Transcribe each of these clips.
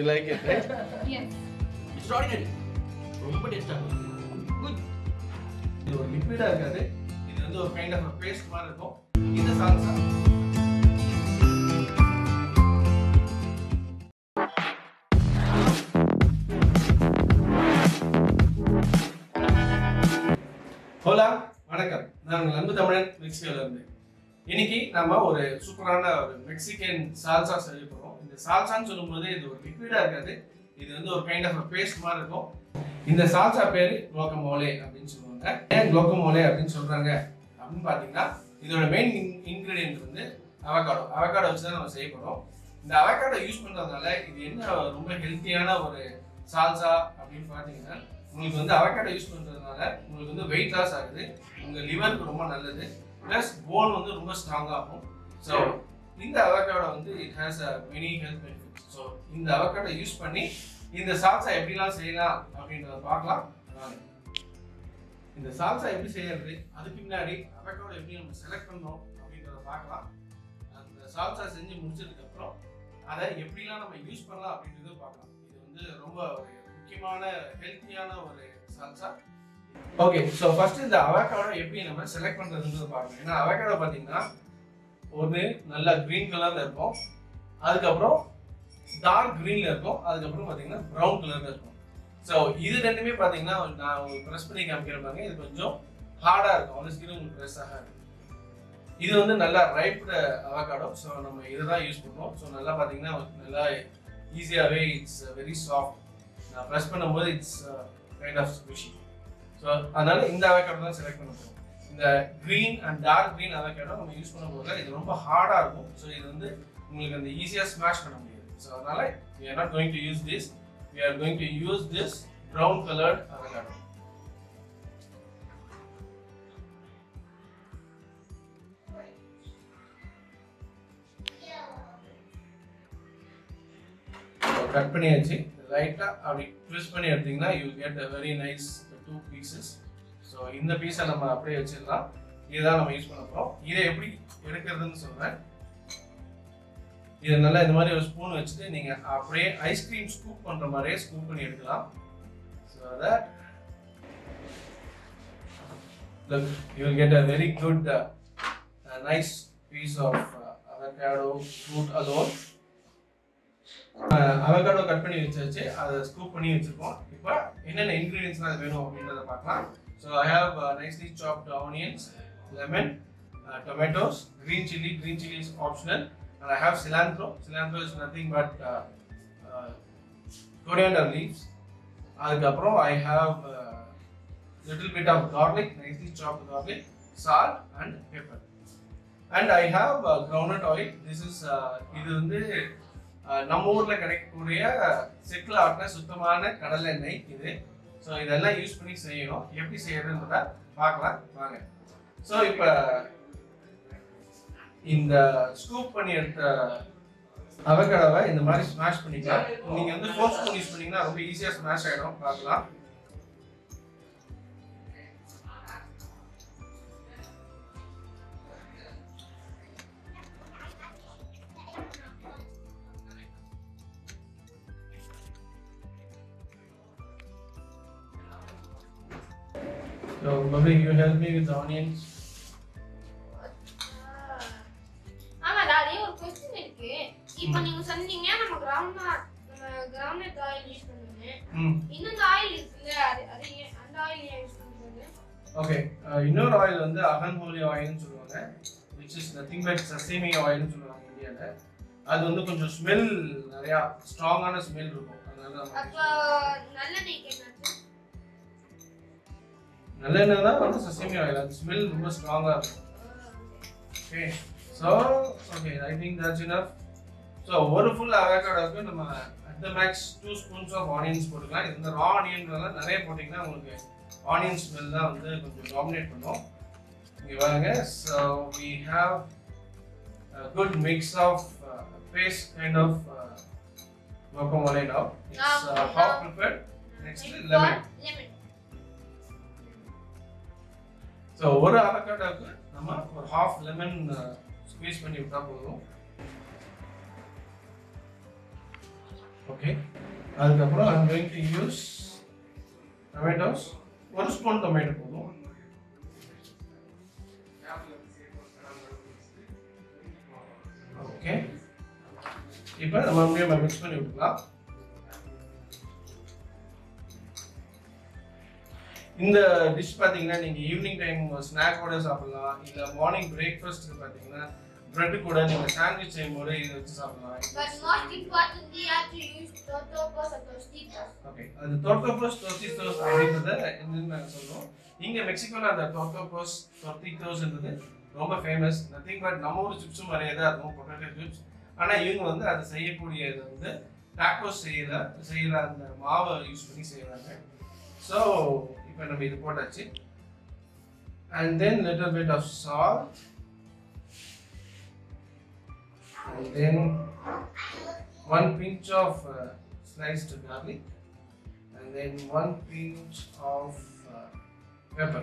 like it, right? Yes. Extraordinary ரொம்ப டேஸ்டாக good இது ஒரு லிக்விடா இருக்காது இது வந்து ஒரு கைண்ட் ஆஃப் பேஸ்ட் மாதிரி இருக்கும் இந்த சால்சா ஹோலா வணக்கம் நான் உங்கள் அன்பு தமிழன் மெக்சிகோல இருந்து இன்னைக்கு நம்ம ஒரு சூப்பரான ஒரு மெக்சிகன் சால்சா செய்ய போறோம் இந்த சால்சான்னு சொல்லும்போது இது ஒரு லிக்விடா இருக்காது இது வந்து ஒரு கைண்ட் ஆஃப் பேஸ்ட் மாதிரி இருக்கும் இந்த சால்சா பேரு குளோக்கமோலே அப்படின்னு சொல்லுவாங்க ஏன் குளோக்கமோலே அப்படின்னு சொல்றாங்க அப்படின்னு பாத்தீங்கன்னா இதோட மெயின் இன்கிரீடியன்ட் வந்து அவகாடோ அவகாடோ வச்சு தான் நம்ம செய்ய போறோம் இந்த அவகாடோ யூஸ் பண்றதுனால இது என்ன ரொம்ப ஹெல்த்தியான ஒரு சால்சா அப்படின்னு பாத்தீங்கன்னா உங்களுக்கு வந்து அவகாடோ யூஸ் பண்றதுனால உங்களுக்கு வந்து வெயிட் லாஸ் ஆகுது உங்க லிவருக்கு ரொம்ப நல்லது ப்ளஸ் போன் வந்து ரொம்ப ஸ்ட்ராங் ஆகும் ஸோ இந்த அவகாடோ வந்து it has a many health benefits so இந்த அவகாடோ யூஸ் பண்ணி இந்த சால்சா எப்படிலாம் செய்யலாம் அப்படின்றத பார்க்கலாம் வாங்க. இந்த சால்சா எப்படி செய்யறது அதுக்கு முன்னாடி அவகாடோ எப்படி நம்ம செலக்ட் பண்ணோம் அப்படின்றத பார்க்கலாம் அந்த சால்சா செஞ்சு முடிச்சதுக்கு அப்புறம் அதை எப்படிலாம் நம்ம யூஸ் பண்ணலாம் அப்படின்றத பார்க்கலாம் இது வந்து ரொம்ப ஒரு முக்கியமான ஹெல்த்தியான ஒரு சால்சா ஓகே ஸோ ஃபர்ஸ்ட் இந்த அவகாடோ எப்படி நம்ம செலக்ட் பண்றதுன்றது பார்க்கணும் ஏன்னா அவகாடோ பார்த்தீங்கன்னா ஒன்று நல்லா க்ரீன் கலர்ல இருக்கும் அதுக்கப்புறம் டார்க் க்ரீன்ல இருக்கும் அதுக்கப்புறம் பார்த்தீங்கன்னா ப்ரௌன் கலர்ல இருக்கும் ஸோ இது ரெண்டுமே பார்த்தீங்கன்னா நான் உங்களுக்கு ப்ரெஸ் பண்ணி காமிக்கிற பாருங்க இது கொஞ்சம் ஹார்டாக இருக்கும் அந்த ஸ்கின் உங்களுக்கு ப்ரெஸ் ஆகாது இது வந்து நல்லா ரைப்டு அவகாடோ ஸோ நம்ம இதை தான் யூஸ் பண்ணுவோம் ஸோ நல்லா பார்த்தீங்கன்னா நல்லா ஈஸியாகவே இட்ஸ் வெரி சாஃப்ட் நான் ப்ரெஸ் பண்ணும்போது it's kind of squishy so அதனால இந்த அவகாடோ தான் செலக்ட் பண்ண போகிறோம் இந்த green and dark green avocado நம்ம யூஸ் பண்ணும்போது இது ரொம்ப ஹார்டாக இருக்கும் ஸோ இது வந்து உங்களுக்கு அந்த ஈஸியாக ஸ்மாஷ் பண்ண முடியாது ஸோ அதனால we are not going to use this we are going to use this brown colored avocado cut பண்ணியாச்சு லைட்டாக அப்படி ட்விஸ்ட் பண்ணி எடுத்தீங்கன்னா you get a very nice two pieces so இந்த பீஸை நம்ம அப்படியே வச்சிடலாம் இதுதான் நம்ம யூஸ் பண்ண போகிறோம் இதை எப்படி எடுக்கிறதுன்னு சொல்கிறேன் இதை நல்லா இந்த மாதிரி ஒரு ஸ்பூன் வச்சுட்டு நீங்கள் அப்படியே ஐஸ்கிரீம் ஸ்கூப் பண்ணுற மாதிரியே ஸ்கூப் பண்ணி எடுக்கலாம் so that look you will get a very good uh, uh, nice piece of uh, avocado fruit alone avocado cut பண்ணி வச்சாச்சு அதை ஸ்கூப் பண்ணி வச்சிருக்கோம் இப்போ என்னென்ன இன்க்ரீடியன்ஸ்லாம் அது வேணும் அப்படின்றத பார்க்கலாம் so I have nicely chopped onions lemon tomatoes green chili green chili is optional and I have cilantro cilantro is nothing but uh, uh, coriander leaves அதுக்கப்புறம் I have little bit of garlic nicely chopped garlic salt and pepper and I have uh, groundnut oil this is uh, இது வந்து uh, நம்ம ஊர்ல கிடைக்கக்கூடிய செக்கில் ஆட்டின சுத்தமான கடலை எண்ணெய் இது ஸோ இதெல்லாம் யூஸ் பண்ணி செய்யணும் எப்படி செய்யறதுன்றத பார்க்கலாம் வாங்க ஸோ இப்போ இந்த ஸ்கூப் பண்ணி எடுத்த அவகடாவை இந்த மாதிரி ஸ்மாஷ் பண்ணிக்கலாம் நீங்க வந்து ஃபோர்க் ஸ்பூன் யூஸ் பண்ணீங்கன்னா ரொம்ப ஈஸியா ஸ்மாஷ் ஆயிடும் பார்க்கலாம் So, Bobby, you help me with the onions. ஆமா டாடி ஒரு கொஸ்டின் இருக்கு இப்போ நீங்க சொன்னீங்க நம்ம கிரவுண்ட் நம்ம கிரவுண்ட் ஆயில் யூஸ் பண்ணுவோம் ம் இன்னொரு ஆயில் இருக்குல்ல அது அது ஏன் அந்த ஆயில் ஏன் யூஸ் பண்றது ஓகே இன்னொரு ஆயில் வந்து அகன்ஹோலி ஆயில்னு சொல்லுவாங்க which is nothing but sesame ஆயில்னு சொல்லுவாங்க இந்தியாவில் அது வந்து கொஞ்சம் ஸ்மெல் நிறையா ஸ்ட்ராங்கான ஸ்மெல் இருக்கும் அதனால நம்ம அப்போ நல்லெண்ணெய்க்கு என்னாச்சு நல்லெண்ணெய் தான் வந்து சசேமி ஆயில் அது ஸ்மெல் ரொம்ப ஸ்ட்ராங்காக இருக்கும் okay so okay I think that's enough so ஒரு ஃபுல் அவகாடோக்கு நம்ம at the max two spoons of onions போட்டுக்கலாம் இது வந்து ரா ஆனியன்லாம் நிறைய போட்டிங்கன்னா உங்களுக்கு ஆனியன் ஸ்மெல் தான் வந்து கொஞ்சம் டாமினேட் பண்ணும் இங்கே பாருங்க so we have good mix of paste kind of guacamole now. It's Now uh, we half have- prepared. Next Like lemon. Lemon so ஒரு அவகாடோக்கு நம்ம ஒரு ஹாஃப் லெமன் ஸ்குவீஸ் பண்ணி விட்டா போதும் ஓகே அதுக்கப்புறம் I'm going to use tomatoes ஒரு spoon tomato போதும் ஓகே இப்போ நம்ம அப்படியே மிக்ஸ் பண்ணி விட்டுக்கலாம் இந்த டிஷ் பார்த்தீங்கன்னா நீங்கள் ஈவினிங் டைம் ஸ்நாக்கோட சாப்பிடலாம் இல்லை மார்னிங் பிரேக்ஃபாஸ்ட்டுக்கு பார்த்தீங்கன்னா பிரெட் கூட நீங்கள் சாண்ட்விச் செய்யும்போது இதை வச்சு சாப்பிடலாம் But most importantly, you have to use totopos or tostitos. Okay அது டோர்டோபோஸ் டோர்டிட்டோஸ் அப்படின்றத என்னன்னு நாங்கள் சொல்லுவோம் இங்கே மெக்சிகோவில் அந்த டோர்டோபோஸ் டோர்டிட்டோஸ்ன்றது ரொம்ப ஃபேமஸ் நத்திங் பட் நம்ம ஊர் சிப்ஸும் மாதிரியே தான் இருக்கும் பொட்டேட்டோ சிப்ஸ் ஆனால் இவங்க வந்து அதை செய்யக்கூடியது வந்து டாக்கோஸ் செய்யற செய்கிற அந்த மாவை யூஸ் பண்ணி செய்கிறாங்க ஸோ இப்போ நம்ம இது போட்டாச்சு and then little bit of salt and then one pinch of uh, sliced garlic and then one pinch of uh, pepper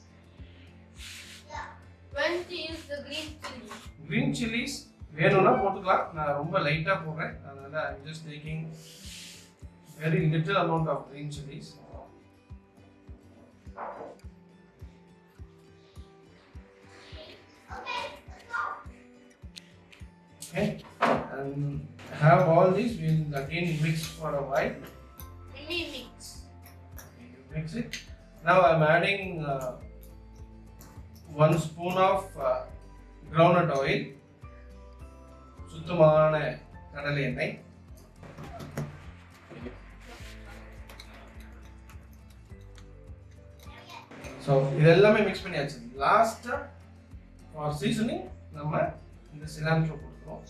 When to use the green chili? green chilies வேணும்னா போட்டுக்கலாம் நான் ரொம்ப லைட்டாக போடுறேன் அதனால I'm just taking very little amount of green chilies okay and have all these we'll again mix for a while Let me mix. you mix it now i'm adding uh, one spoon of uh, groundnut oil சுத்தமான கடலை எண்ணெய் so இது எல்லாமே mix பண்ணியாச்சு லாஸ்ட்டாக for seasoning நம்ம இந்த cilantro கொடுக்குறோம்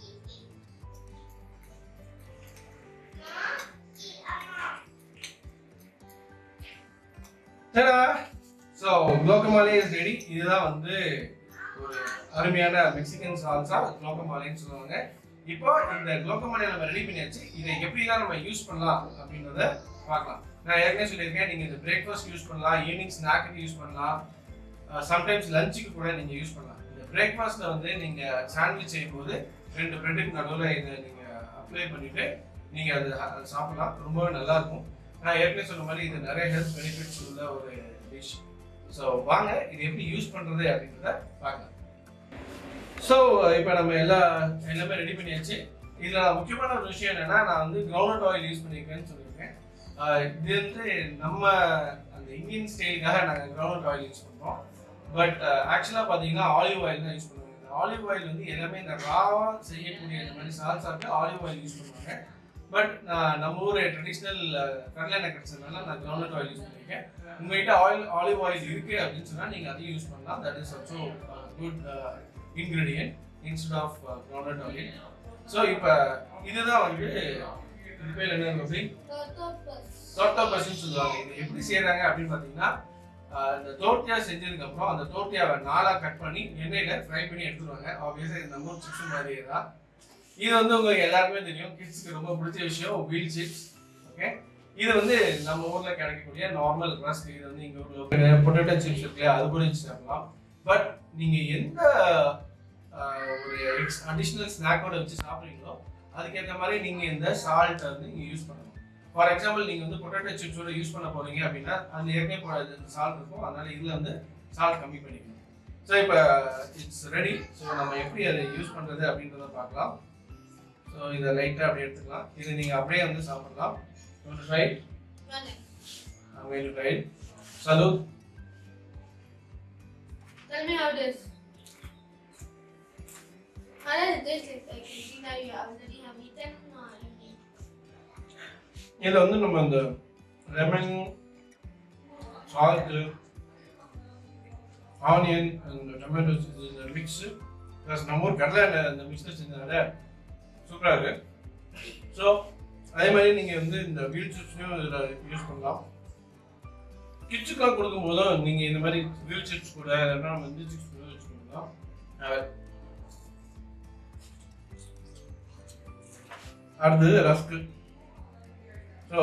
சரா ஸோ குளோக்கமாலே இஸ் ரெடி இதுதான் வந்து ஒரு அருமையான மெக்சிகன் சால்சா குளோக்கமாலேன்னு சொல்லுவாங்க இப்போ இந்த குளோக்கமாலே நம்ம ரெடி பண்ணியாச்சு இதை எப்படிலாம் நம்ம யூஸ் பண்ணலாம் அப்படின்றத பார்க்கலாம் நான் ஏற்கனவே சொல்லியிருக்கேன் நீங்கள் இந்த பிரேக்ஃபாஸ்ட் யூஸ் பண்ணலாம் ஈவினிங் ஸ்நாக்குக்கு யூஸ் பண்ணலாம் சம்டைம்ஸ் லஞ்சுக்கு கூட நீங்கள் யூஸ் பண்ணலாம் இந்த பிரேக்ஃபாஸ்ட்டில் வந்து நீங்கள் சாண்ட்விச் செய்யும்போது ரெண்டு பிரெட்டுக்கு நடுவில் இதை நீங்கள் அப்ளை பண்ணிவிட்டு நீங்கள் அது அது சாப்பிடலாம் ரொம்பவே நல்லா இருக்கும் நான் ஏற்கனவே சொன்ன மாதிரி இது நிறைய ஹெல்த் பெனிஃபிட்ஸ் உள்ள ஒரு டிஷ் ஸோ வாங்க இது எப்படி யூஸ் பண்ணுறது அப்படின்றத பார்க்கலாம் ஸோ இப்போ நம்ம எல்லா எல்லாமே ரெடி பண்ணியாச்சு இதில் முக்கியமான ஒரு விஷயம் என்னன்னா நான் வந்து கிரவுண்ட் ஆயில் யூஸ் பண்ணியிருக்கேன்னு சொல்லியிருக்கேன் ஆஹ் இது வந்து நம்ம அந்த இந்தியன் ஸ்டைலுக்காக நாங்கள் கிரவுண்ட் ஆயில் யூஸ் பண்ணுறோம் பட் ஆக்சுவலாக பார்த்தீங்கன்னா ஆலிவ் ஆயில் தான் யூஸ் பண்ணுவாங்க இந்த ஆலிவ் ஆயில் வந்து எல்லாமே இந்த ராவாக செய்யக்கூடிய இந்த மாதிரி சால்சாக்கு ஆலிவ் ஆயில் யூஸ் பண்ணுவாங்க பட் நான் நம்ம ஊர் ட்ரெடிஷ்னல் கடலெண்ணெய் கிடைச்சதுனால நான் கிரவுண்ட் ஆயில் யூஸ் பண்ணியிருக்கேன் உங்ககிட்ட ஆயில் ஆலிவ் ஆயில் இருக்கு அப்படின்னு சொன்னால் நீங்கள் அதையும் யூஸ் பண்ணலாம் that is also good ingredient instead of ground oil so இப்போ இதுதான் வந்து இது பேர் என்ன அப்படி Totopos. தோட்டா பஸ்ன்னு சொல்லுவாங்க இது எப்படி செய்யறாங்க அப்படின்னு பார்த்தீங்கன்னா ஆஹ் இந்த தோட்டியா செஞ்சதுக்கு அப்புறம் அந்த தோட்டியாவை நாலா கட் பண்ணி எண்ணெயில ஃப்ரை பண்ணி எடுத்துருவாங்க ஆப்வியஸா இது நம்ம சிப்ஸ் மாதிரியே தான் இது வந்து உங்களுக்கு எல்லாருக்குமே தெரியும் கிட்ஸ்க்கு ரொம்ப பிடிச்ச விஷயம் வீல் சிப்ஸ் ஓகே இது வந்து நம்ம ஊர்ல கிடைக்கக்கூடிய நார்மல் ரஸ்க் இது வந்து இங்க ஊர்ல பொட்டேட்டோ சிப்ஸ் இருக்கு இல்லையா அது கூட வச்சு சாப்பிடலாம் பட் நீங்க எந்த ஆஹ், ஒரு எக்ஸ் அடிஷ்னல் ஸ்நாக்கோட வச்சு சாப்பிட்றீங்களோ அதுக்கேற்ற மாதிரி நீங்க இந்த சால்ட் வந்து நீங்க யூஸ் பண்ணணும் ஃபார் எக்ஸாம்பிள் நீங்க வந்து பொட்டேட்டோ சிப்ஸோட யூஸ் பண்ண போறீங்க அப்படின்னா அது ஏற்கனவே சால்ட் இருக்கும் அதனால இதுல வந்து சால்ட் கம்மி பண்ணிக்கணும் ஸோ இப்போ இட்ஸ் ரெடி ஸோ நம்ம எப்படி அதை யூஸ் பண்றது அப்படின்றத பார்க்கலாம் ஸோ இதை லைட்டாக அப்படியே எடுத்துக்கலாம் இதை நீங்க அப்படியே வந்து சாப்பிடலாம் try Running. I'm going to try it. Salud. Tell me how it is. How does it taste like? Like you see that you already have eaten or you இதில் வந்து நம்ம இந்த லெமன் சால்ட்டு ஆனியன் அந்த tomatoes இந்த mix plus நம்ம ஊர் கடலை எண்ணெய் இந்த மிக்ஸில் செஞ்சதால சூப்பராக இருக்கு ஸோ அதே மாதிரி நீங்கள் வந்து இந்த வீல் சிப்ஸ்லையும் இதில் யூஸ் பண்ணலாம் கிட்ஸுக்கெலாம் கொடுக்கும்போதும் நீங்கள் இந்த மாதிரி வீல் சிப்ஸ் கூட இல்லைன்னா மஞ்சள் சிப்ஸ் கூட யூஸ் பண்ணலாம் அஹ் அடுத்தது ரஸ்க்கு ஸோ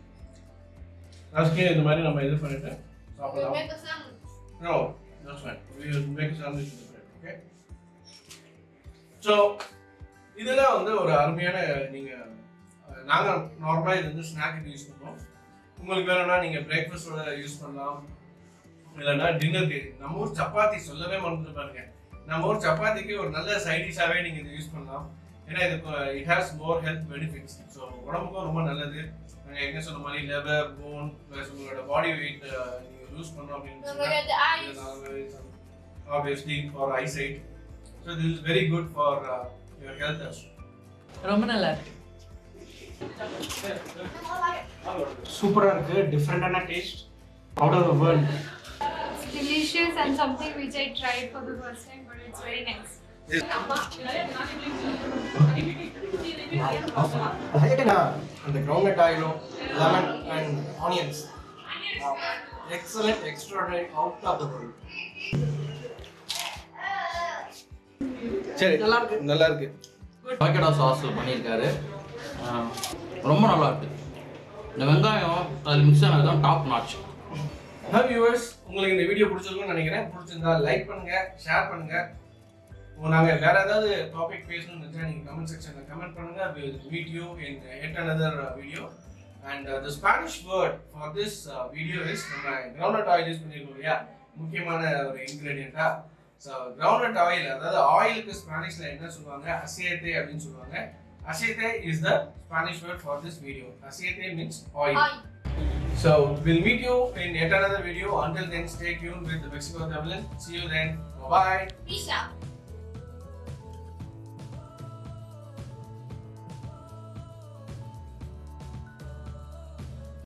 ரஸ்கே இந்த மாதிரி நம்ம இது பண்ணிட்டு will சாப்பிடலாம் make a sandwich. No, that's fine. We will make a sandwich with the bread, okay? So, இதெல்லாம் வந்து ஒரு அருமையான நீங்க நாங்கள் நார்மலாக இது வந்து ஸ்நாக்கு யூஸ் பண்ணுறோம் உங்களுக்கு வேணும்னா நீங்கள் பிரேக்ஃபாஸ்டோட யூஸ் பண்ணலாம் இல்லைன்னா டின்னருக்கு நம்ம ஊர் சப்பாத்தி சொல்லவே மறந்துட்டு பாருங்க நம்ம ஊர் சப்பாத்திக்கு ஒரு நல்ல சைட் டிஷ்ஷாகவே நீங்கள் இதை யூஸ் பண்ணலாம் ஏன்னா இது it has more health benefits so உடம்புக்கும் ரொம்ப நல்லது நாங்கள் எங்கே சொன்ன மாதிரி லெவர் போன் ப்ளஸ் உங்களோட பாடி வெயிட் நீங்கள் லூஸ் பண்ணோம் அப்படின்னு சொன்னா நம்மளோட eyes obviously for eyesight. So this is very good for uh, your health as well. ரொம்ப நல்லா இருக்கு சூப்பராக இருக்குது டிஃப்ரெண்டான taste out of the world It's delicious and something which I tried for the first time, but it's very nice. ஹைட்டனா அந்த ground ஆயிலும் lemon and onions excellent extraordinary out of the world சரி நல்லா இருக்கு. நல்லா இருக்கு பாக்கெட்டா சாஸில் பண்ணியிருக்காரு ஆஹ் ரொம்ப நல்லா இருக்கு இந்த வெங்காயம் அதில் மிக்ஸ் ஆனது தான் டாப் நாச் ஹலோ வியூவர்ஸ் உங்களுக்கு இந்த வீடியோ பிடிச்சிருக்கும்னு நினைக்கிறேன் பிடிச்சிருந்தா லைக் பண்ணுங்க ஷேர் பண்ணுங்க உங்க நாங்க வேற ஏதாவது டாபிக் பேசணும்னு நினைச்சா நீங்க கமெண்ட் செக்ஷன்ல கமெண்ட் பண்ணுங்க we will meet you in yet another uh, video and uh, the spanish word for this uh, video is நம்ம groundnut oil யூஸ் பண்ணிருக்கோம் இல்லையா முக்கியமான ஒரு இன்கிரெடியண்டா ஸோ கிரவுண்ட்நட் ஆயில் அதாவது ஆயிலுக்கு ஸ்பானிஷ்ல என்ன சொல்லுவாங்க அசியத்தே அப்படின்னு சொல்லுவாங்க அசியத்தே is the Spanish word for this video அசியத்தே means oil Oil. So we'll meet you in yet another video. Until then, stay tuned with the Mexico Devlin. See you then. Bye bye. Peace out.